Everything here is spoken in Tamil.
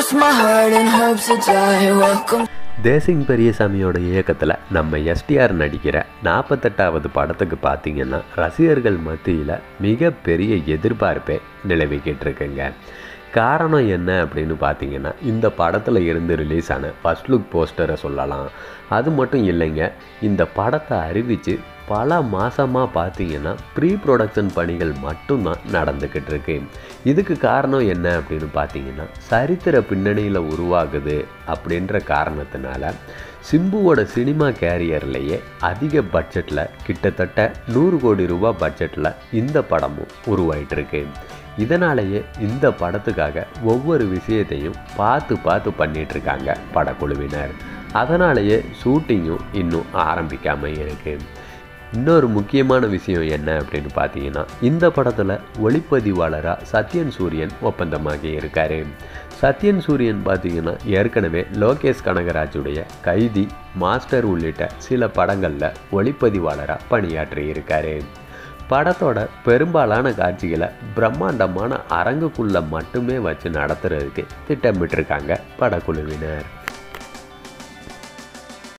cross my heart and hope to die. Welcome. Desingh பெரியசாமியோட இயக்கத்தில் நம்ம எஸ்டிஆர் நடிக்கிற நாற்பத்தெட்டாவது படத்துக்கு பார்த்தீங்கன்னா ரசிகர்கள் மத்தியில் மிகப்பெரிய எதிர்பார்ப்பே நிலவிக்கிட்டு இருக்குங்க காரணம் என்ன அப்படின்னு பார்த்தீங்கன்னா இந்த படத்தில் இருந்து ரிலீஸ் ஆன ஃபஸ்ட் லுக் போஸ்டரை சொல்லலாம் அது மட்டும் இல்லைங்க இந்த படத்தை அறிவித்து பல மாதமாக பார்த்தீங்கன்னா ப்ரீ ப்ரொடக்ஷன் பணிகள் மட்டும்தான் நடந்துக்கிட்டு இருக்கு இதுக்கு காரணம் என்ன அப்படின்னு பார்த்தீங்கன்னா சரித்திர பின்னணியில் உருவாகுது அப்படின்ற காரணத்தினால சிம்புவோட சினிமா கேரியர்லேயே அதிக பட்ஜெட்டில் கிட்டத்தட்ட நூறு கோடி ரூபாய் பட்ஜெட்டில் இந்த படமும் உருவாயிட்டு இருக்கு இதனாலேயே இந்த படத்துக்காக ஒவ்வொரு விஷயத்தையும் பார்த்து பார்த்து பண்ணிட்டு இருக்காங்க படக்குழுவினர் அதனாலேயே ஷூட்டிங்கும் இன்னும் ஆரம்பிக்காமல் இருக்குது இன்னொரு முக்கியமான விஷயம் என்ன அப்படின்னு பார்த்தீங்கன்னா இந்த படத்தில் ஒளிப்பதிவாளராக சத்யன் சூரியன் ஒப்பந்தமாகி இருக்காரு சத்யன் சூரியன் பார்த்தீங்கன்னா ஏற்கனவே லோகேஷ் கனகராஜுடைய கைதி மாஸ்டர் உள்ளிட்ட சில படங்களில் ஒளிப்பதிவாளராக பணியாற்றி இருக்காரு படத்தோட பெரும்பாலான காட்சிகளை பிரம்மாண்டமான அரங்குக்குள்ளே மட்டுமே வச்சு நடத்துறதுக்கு திட்டமிட்டிருக்காங்க படக்குழுவினர்